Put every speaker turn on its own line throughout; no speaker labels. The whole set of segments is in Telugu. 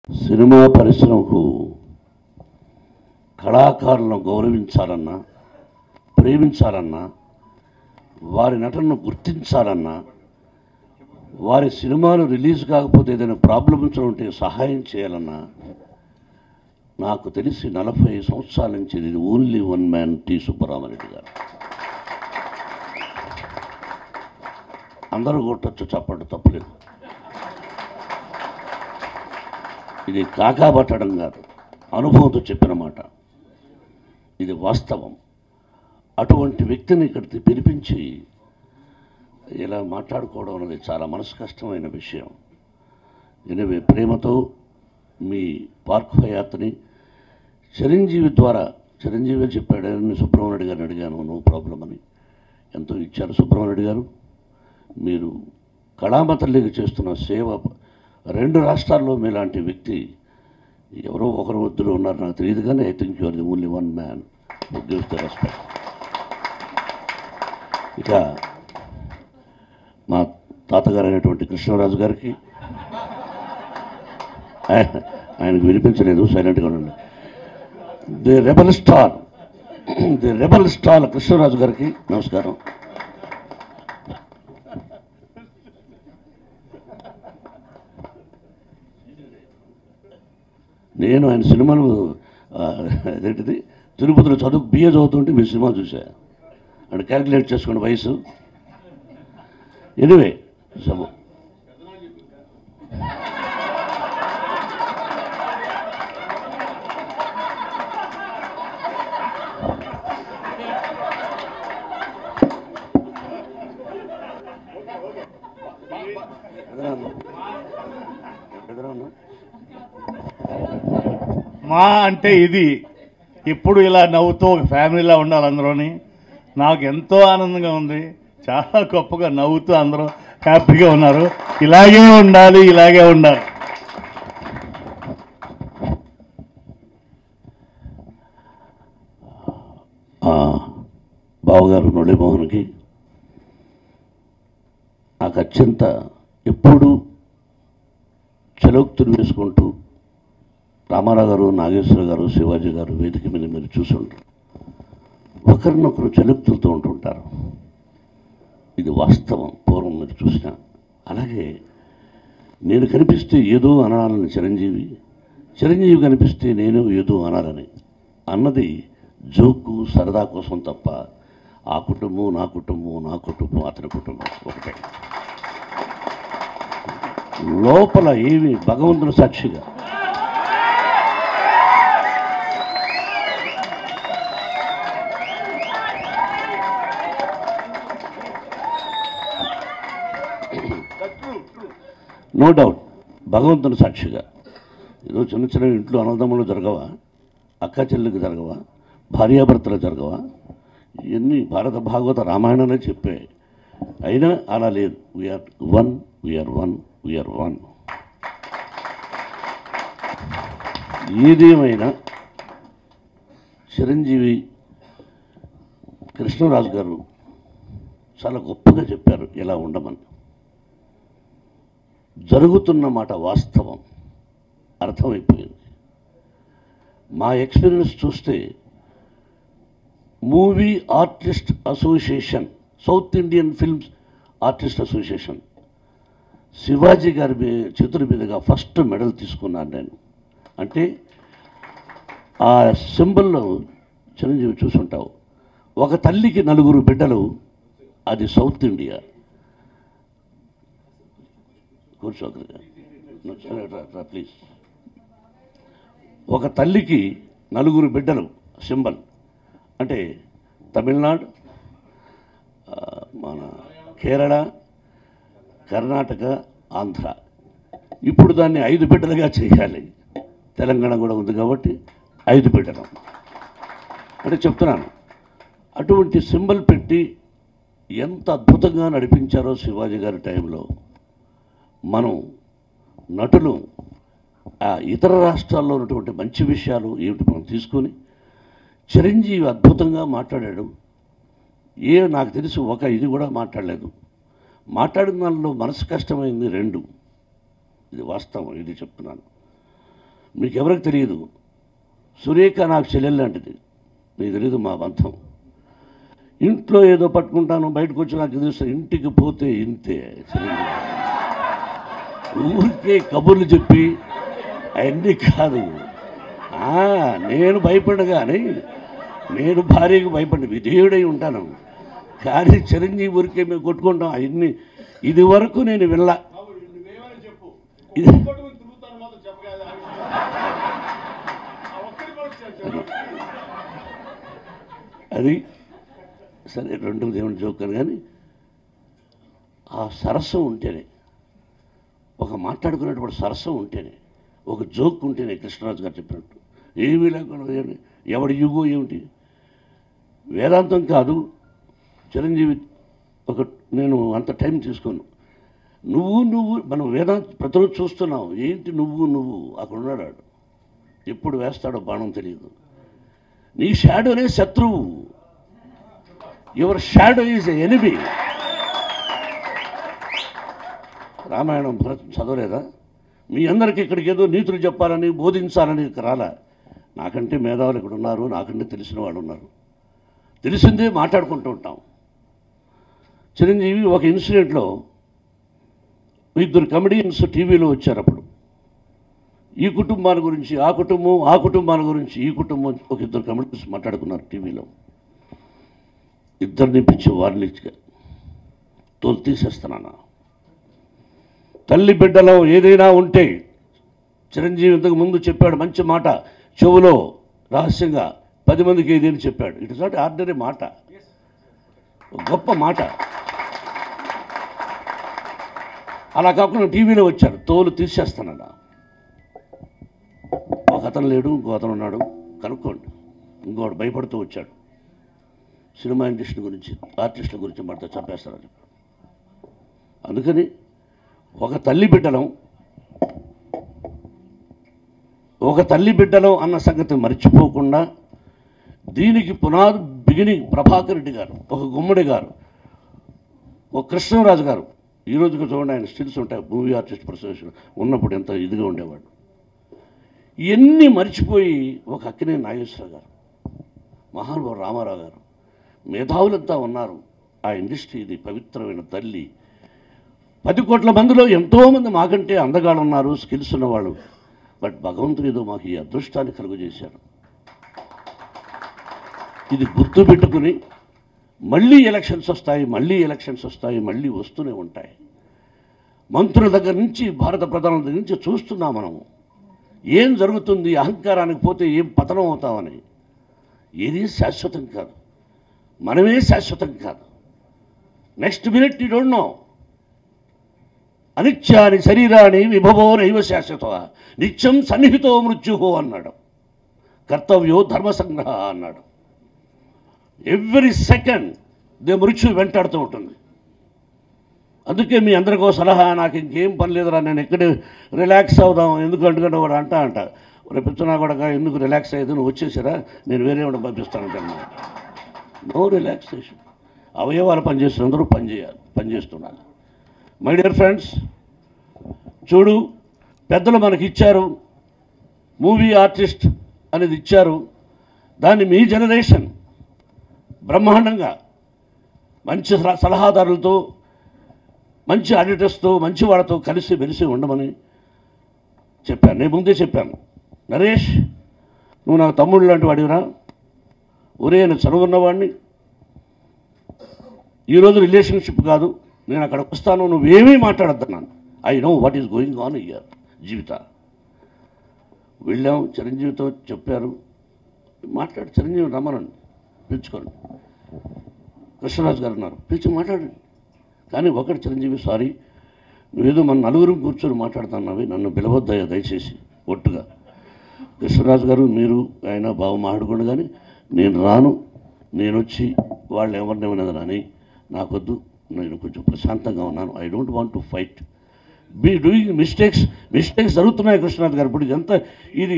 సినిమా పరిశ్రమకు కళాకారులను గౌరవించాలన్నా ప్రేమించాలన్నా వారి నటనను గుర్తించాలన్నా వారి సినిమాలు రిలీజ్ కాకపోతే ఏదైనా ప్రాబ్లమ్స్ ఉంటే సహాయం చేయాలన్నా నాకు తెలిసి నలభై సంవత్సరాల నుంచి ఇది only one man T Subbaramireddy గారు అందరూ కొట్టచ్చు చప్పట్టు తప్పలేదు ఇది కాకాబట్టడం కాదు అనుభవంతో చెప్పిన మాట ఇది వాస్తవం అటువంటి వ్యక్తిని ఇక్కడికి పిలిపించి ఇలా మాట్లాడుకోవడం అనేది చాలా మనసు కష్టమైన విషయం ఎనివే ప్రేమతో మీ పార్క్ హయాత్ని చిరంజీవి ద్వారా చిరంజీవి చెప్పాడు నేను సుబ్రహ్మణ్యుడు గారిని అడిగాను నో ప్రాబ్లం అని ఎంతో ఇచ్చారు సుబ్రహ్మణ్యుడు గారు మీరు కళామ తల్లికి చేస్తున్న సేవ రెండు రాష్ట్రాల్లో మీలాంటి వ్యక్తి ఎవరో ఒకరు వద్దులు ఉన్నారు నాకు తెలియదు కానీ I think your the only one man gives the respect ఇక మా తాతగారు అయినటువంటి కృష్ణరాజు గారికి ఆయన- ఆయనకు వినిపించలేదు సైలెంట్గా ఉండండి the rebel star the rebel star Krishnaraju గారికి నమస్కారం నేను ఆయన సినిమాలు ఆ, అదేంటిది తిరుపతిలో చదువు బిఏ చదువుతుంటే మీ సినిమా చూసా అంటే క్యాలిక్యులేట్ చేసుకోండి వయసు ఎనివే సమ ఎదురా ఉన్నా
మా అంటే ఇది ఇప్పుడు ఇలా నవ్వుతూ ఒక ఫ్యామిలీలా ఉండాలి అందరూని నాకు ఎంతో ఆనందంగా ఉంది చాలా గొప్పగా నవ్వుతూ అందరూ హ్యాపీగా ఉన్నారు ఇలాగే ఉండాలి ఇలాగే ఉండాలి
ఆ, బావగారు మురళీమోహన్కి నాకు అత్యంత ఎప్పుడు చలోక్తులు వేసుకుంటూ రామారావు గారు నాగేశ్వర గారు శివాజీ గారు వేదిక మీద మీరు చూసుంటారు ఒకరినొకరు చలుక్తులతో ఉంటుంటారు ఇది వాస్తవం పూర్వం మీరు చూసిన అలాగే నేను కనిపిస్తే ఏదో అనాలని చిరంజీవి చిరంజీవి కనిపిస్తే నేను ఏదో అనాలని అన్నది జోకు సరదా కోసం తప్ప ఆ కుటుంబం నా కుటుంబం నా కుటుంబం అతని కుటుంబం ఒకటే లోపల ఏమి భగవంతుని సాక్షిగా నో డౌట్ భగవంతుని సాక్షిగా ఏదో చిన్న చిన్న ఇంట్లో అన్నదమ్ములు జరగవా అక్క చెల్లికి జరగవా భార్యాభర్తలు జరగవా ఇవన్నీ భారత భాగవత రామాయణనే చెప్పే అయినా అలా లేదు VR one VR one VR one ఏదేమైనా చిరంజీవి కృష్ణరాజు గారు చాలా గొప్పగా చెప్పారు ఇలా ఉండమని జరుగుతున్న మాట వాస్తవం అర్థమైపోయింది మా ఎక్స్పీరియన్స్ చూస్తే movie artist association south Indian films artist association Sivaji గారి మీ చేతుల మీదుగా ఫస్ట్ మెడల్ తీసుకున్నాను నేను అంటే ఆ సింబల్లో చిరంజీవి చూసుంటావు ఒక తల్లికి నలుగురు బిడ్డలు అది సౌత్ ఇండియా కూర్చోగలిగా ప్లీజ్ ఒక తల్లికి నలుగురు బిడ్డలు సింబల్ అంటే తమిళనాడు ఆ, మన కేరళ కర్ణాటక ఆంధ్ర ఇప్పుడు దాన్ని ఐదు బిడ్డలుగా చేయాలి తెలంగాణ కూడా ఉంది కాబట్టి ఐదు బిడ్డలు అంటే చెప్తున్నాను అటువంటి సింబల్ పెట్టి ఎంత అద్భుతంగా నడిపించారో శివాజీ గారి టైంలో మనం నటులు ఆ ఇతర రాష్ట్రాల్లో ఉన్నటువంటి మంచి విషయాలు ఏమిటి మనం తీసుకొని చిరంజీవి అద్భుతంగా మాట్లాడాడు ఏ నాకు తెలిసి ఒక ఇది కూడా మాట్లాడలేదు మాట్లాడిన దానిలో మనసు కష్టమైంది రెండు ఇది వాస్తవం ఇది చెప్తున్నాను మీకు ఎవరికి తెలియదు సురేఖ నాకు చెల్లెలు లాంటిది మీకు తెలియదు మా బంధం ఇంట్లో ఏదో పట్టుకుంటాను బయటకు వచ్చి నాకు తెలుసు ఇంటికి పోతే ఇంతే చిరంజీవి. ఊరికే కబుర్లు చెప్పి అవన్నీ కాదు ఆ, నేను భయపడగానే నేను భార్యకు భయపడి విధేయుడై ఉంటాను కానీ చిరంజీవి ఊరికే మేము కొట్టుకుంటాం అవన్నీ ఇది వరకు నేను వెళ్ళా ఇది అది సరే రెండు దేవుని జోకర్ కానీ ఆ సరస్సు ఉంటేనే ఒక మాట్లాడుకునేటువంటి సరస్సు ఉంటేనే ఒక జోక్ ఉంటేనే కృష్ణరాజు గారు చెప్పినట్టు ఏమీ లేకుండా ఏమి- ఎవడి యుగో ఏమిటి వేదాంతం కాదు చిరంజీవి ఒక నేను అంత టైం తీసుకోను నువ్వు నువ్వు మనం వేదాంత ప్రతిరోజు చూస్తున్నావు ఏంటి నువ్వు నువ్వు అక్కడ ఉన్నాడు వాడు. ఎప్పుడు వేస్తాడో బాణం తెలియదు నీ షాడోనే శత్రువు your shadow is enemy Ramayanam Bharat చదవలేదా మీ అందరికి ఇక్కడికి ఏదో నీతులు చెప్పాలని బోధించాలని ఇక్కడ రాలా నాకంటే మేధావులు ఇక్కడ ఉన్నారు నాకంటే తెలిసిన వాళ్ళు ఉన్నారు తెలిసిందే మాట్లాడుకుంటూ ఉంటాం చిరంజీవి ఒక ఇన్సిడెంట్లో ఇద్దరు కమెడియన్స్ టీవీలో వచ్చారు అప్పుడు ఈ కుటుంబాల గురించి ఆ కుటుంబం ఆ కుటుంబాల గురించి ఈ కుటుంబం ఒక ఇద్దరు కమెడియన్స్ మాట్లాడుకున్నారు టీవీలో ఇద్దరిని పిచ్చి వారిని తోలు తీసేస్తున్నాను తల్లి బిడ్డలో ఏదైనా ఉంటే చిరంజీవి ఇంతకు ముందు చెప్పాడు మంచి మాట చెవులో రహస్యంగా పది మందికి ఏదేని చెప్పాడు ఇట్ ఇస్ నాట్ ఆర్డినరీ మాట ఒక గొప్ప మాట అలా కాకుండా టీవీలో వచ్చాడు తోలు తీసేస్తానన్న ఒక అతను లేడు ఇంకో అతను ఉన్నాడు కనుక్కోండి ఇంకోటి భయపడుతూ వచ్చాడు సినిమా ఇండస్ట్రీ గురించి ఆర్టిస్టుల గురించి మనతో చంపేస్తారని అందుకని ఒక తల్లి బిడ్డలం ఒక తల్లి బిడ్డలం అన్న సంగతి మర్చిపోకుండా దీనికి పునాది బిగినింగ్ ప్రభాకర్ రెడ్డి గారు ఒక గుమ్మడి గారు ఒక కృష్ణరాజు గారు ఈ రోజుకి చూడండి ఆయన స్టిల్స్ ఉంటాయి మూవీ ఆర్టిస్ట్ అసోసియేషన్ ఉన్నప్పుడు ఎంత ఇదిగా ఉండేవాడు ఇవన్నీ మర్చిపోయి ఒక అక్కినే నాగేశ్వర గారు మహానుభావు రామారావు గారు మేధావులంతా ఉన్నారు ఆ ఇండస్ట్రీ ఇది పవిత్రమైన తల్లి పది కోట్ల మందిలో ఎంతోమంది మాకంటే అందగాళ్ళు ఉన్నారు స్కిల్స్ ఉన్నవాళ్ళు బట్ భగవంతుడు ఏదో మాకు ఈ అదృష్టాన్ని కలుగజేశాడు ఇది గుర్తు పెట్టుకుని మళ్ళీ ఎలక్షన్స్ వస్తాయి మళ్ళీ ఎలక్షన్స్ వస్తాయి మళ్ళీ వస్తూనే ఉంటాయి మంత్రుల దగ్గర నుంచి భారత ప్రధానుల దగ్గర నుంచి చూస్తున్నాం మనము ఏం జరుగుతుంది అహంకారానికి పోతే ఏం పతనం అవుతామని ఏది శాశ్వతం కాదు మనమే శాశ్వతం కాదు next minute you don't know అనిత్యాని శరీరాన్ని విభవో నైవ శాశ్వత నిత్యం సన్నిహితో మృత్యుహో అన్నాడు కర్తవ్యో ధర్మ సంగ్రహ అన్నాడు ఎవ్రీ సెకండ్ దే మృత్యు వెంటాడుతూ ఉంటుంది అందుకే మీ అందరికో సలహా నాకు ఇంకేం పని లేదురా నేను ఎక్కడే రిలాక్స్ అవుదాం ఎందుకు ఎందుకంటే వాడు అంటా అంట రేపు పిచ్చినా కూడా ఎందుకు రిలాక్స్ అయ్యేది నువ్వు వచ్చేసారా నేను వేరే వాడిని పంపిస్తానంటే నో రిలాక్సేషన్ అవయవాలు పనిచేస్తున్నందరూ పనిచేయాలి పనిచేస్తున్నారు మై డియర్ ఫ్రెండ్స్ చూడు పెద్దలు మనకి ఇచ్చారు మూవీ ఆర్టిస్ట్ అనేది ఇచ్చారు దాన్ని మీ జనరేషన్ బ్రహ్మాండంగా మంచి సల- సలహాదారులతో మంచి ఆడిటర్స్తో మంచి వాళ్ళతో కలిసి మెలిసి ఉండమని చెప్పాను నేను ముందే చెప్పాను నరేష్ నువ్వు నాకు తమ్ముడు లాంటి వాడివిరా ఒరే నేను చదువున్నవాడిని ఈరోజు రిలేషన్షిప్ కాదు నేను అక్కడికి వస్తాను నువ్వేమీ మాట్లాడద్దన్నాను I know what is going on ఇయర్ జీవిత వెళ్ళాం చిరంజీవితో చెప్పారు మాట్లాడు చిరంజీవి రమ్మనండి పిలుచుకోండి కృష్ణరాజు గారు ఉన్నారు పిలిచి మాట్లాడండి కానీ ఒకటి చిరంజీవి సారీ నువ్వేదో మన నలుగురు కూర్చొని మాట్లాడుతున్నావి నన్ను పిలవద్దయ్యా దయచేసి ఒట్టుగా కృష్ణరాజు గారు మీరు ఆయన బాబు మాట్లాడుకోండి కానీ నేను రాను నేను వచ్చి వాళ్ళు ఎవరినేమన్నది అని నాకొద్దు నేను కొంచెం ప్రశాంతంగా ఉన్నాను I don't want to fight be doing mistakes mistakes జరుగుతున్నాయి కృష్ణనాథ్ గారు ఇప్పుడు ఇదంతా ఇది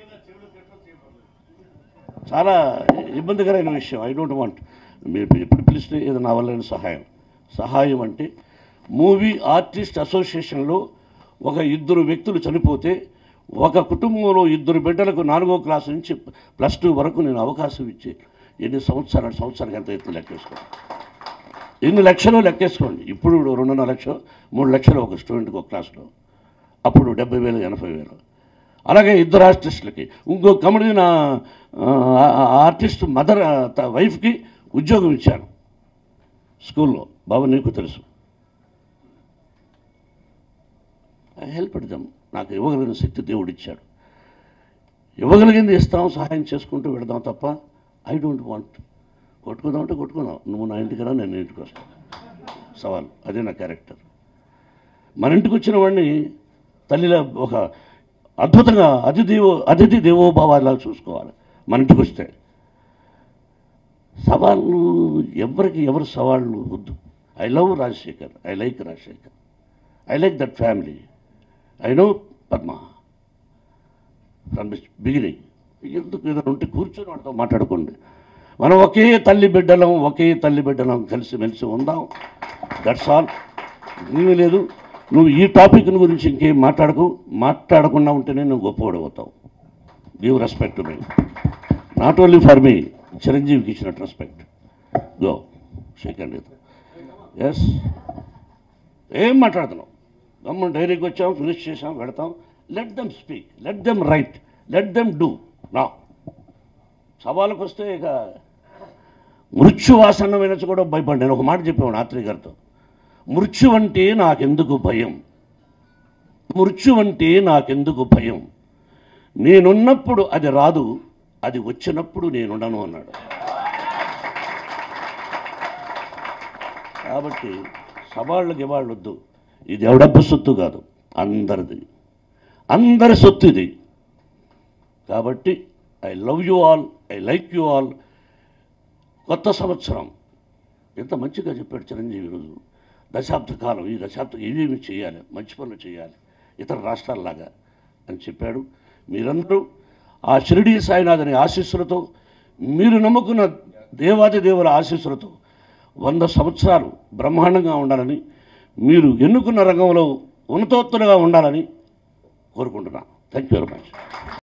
చాలా ఇబ్బందికరమైన విషయం ఐ డోంట్ వాంట్ మీరు ఎప్పుడు పిలిస్తే ఏదో నా వల్ల సహాయం సహాయం అంటే మూవీ ఆర్టిస్ట్ అసోసియేషన్లో ఒక ఇద్దరు వ్యక్తులు చనిపోతే ఒక కుటుంబంలో ఇద్దరు బిడ్డలకు నాలుగో క్లాస్ నుంచి ప్లస్ టూ వరకు నేను అవకాశం ఇచ్చి ఎన్ని సంవత్సరాలు సంవత్సరానికి ఎంత ఎత్తు లెక్కేసుకోండి ఎన్ని లక్షలు లెక్కేసుకోండి ఇప్పుడు రెండున్నర లక్షలు మూడు లక్షలు ఒక స్టూడెంట్కి ఒక క్లాస్లో అప్పుడు డెబ్బై వేలు ఎనభై వేలు అలాగే ఇద్దరు ఆర్టిస్టులకి ఇంకో కమెడీ నా ఆర్టిస్ట్ మదర్ వైఫ్కి ఉద్యోగం ఇచ్చాను స్కూల్లో బాబు నీకు తెలుసు ఐ హెల్ప్ దమ్ నాకు ఇవ్వగలిగిన శక్తి దేవుడు ఇచ్చాడు ఇవ్వగలిగింది ఇస్తాం సహాయం చేసుకుంటూ వెళదాం తప్ప ఐ డోంట్ వాంట్ కొట్టుకుందాం అంటే కొట్టుకుందాం నువ్వు నా ఇంటికి రా నేను నీ ఇంటికి వస్తాను సవాల్ అదే నా క్యారెక్టర్ మన ఇంటికి వచ్చిన వాడిని తల్లిలా ఒక అద్భుతంగా అతిథి అతిథి దేవోభావాలా చూసుకోవాలి మన ఇంటికి వస్తే సవాళ్ళు ఎవరికి ఎవరు సవాళ్ళు వద్దు I love Rajasekhar I like Rajasekhar I like that family I know Padma from the beginning ఎందుకు ఏదైనా ఉంటే కూర్చొని వాడితో మాట్లాడుకోండి మనం ఒకే తల్లి బిడ్డలం ఒకే తల్లి బిడ్డలం కలిసి మెలిసి ఉందాం దట్స్ ఆల్ నీవే లేదు నువ్వు ఈ టాపిక్ గురించి ఇంకేం మాట్లాడకు మాట్లాడకుండా ఉంటేనే నువ్వు గొప్పవాడు అవుతావు give respect me not only for me చిరంజీవికి ఇచ్చినట్టు రెస్పెక్ట్ గో సెకండ్ ఇది ఎస్ ఏం మాట్లాడుతున్నావు గమ్మున డైరీకి వచ్చాం ఫినిష్ చేసాం పెడతాం let them speak let them right let them do నా సవాళ్ళకు వస్తే ఇక మృత్యువాసన వినచ్చు కూడా భయపడి నేను ఒక మాట చెప్పాను ఆత్రి గారితో మృత్యు అంటే నాకెందుకు భయం మృత్యు అంటే నాకెందుకు భయం నేనున్నప్పుడు అది రాదు అది వచ్చినప్పుడు నేనుండను అన్నాడు కాబట్టి సవాళ్ళకి ఇవాళ్ళు వద్దు ఇది ఎవడబ్బ సొత్తు కాదు అందరిది అందరి సొత్తు ఇది కాబట్టి I love you all I like you all కొత్త సంవత్సరం ఎంత మంచిగా చెప్పాడు చిరంజీవి ఈరోజు దశాబ్ద కాలం ఈ దశాబ్దం ఏమేమి చేయాలి మంచి పనులు చేయాలి ఇతర రాష్ట్రాల్లాగా అని చెప్పాడు మీరందరూ ఆ షిరిడి సాయినాథుని ఆశీస్సులతో మీరు నమ్ముకున్న దేవాది దేవుల ఆశీస్సులతో వంద సంవత్సరాలు బ్రహ్మాండంగా ఉండాలని మీరు ఎన్నుకున్న రంగంలో ఉన్నతోత్తరుగా ఉండాలని కోరుకుంటున్నాను థ్యాంక్ యూ వెరీ మచ్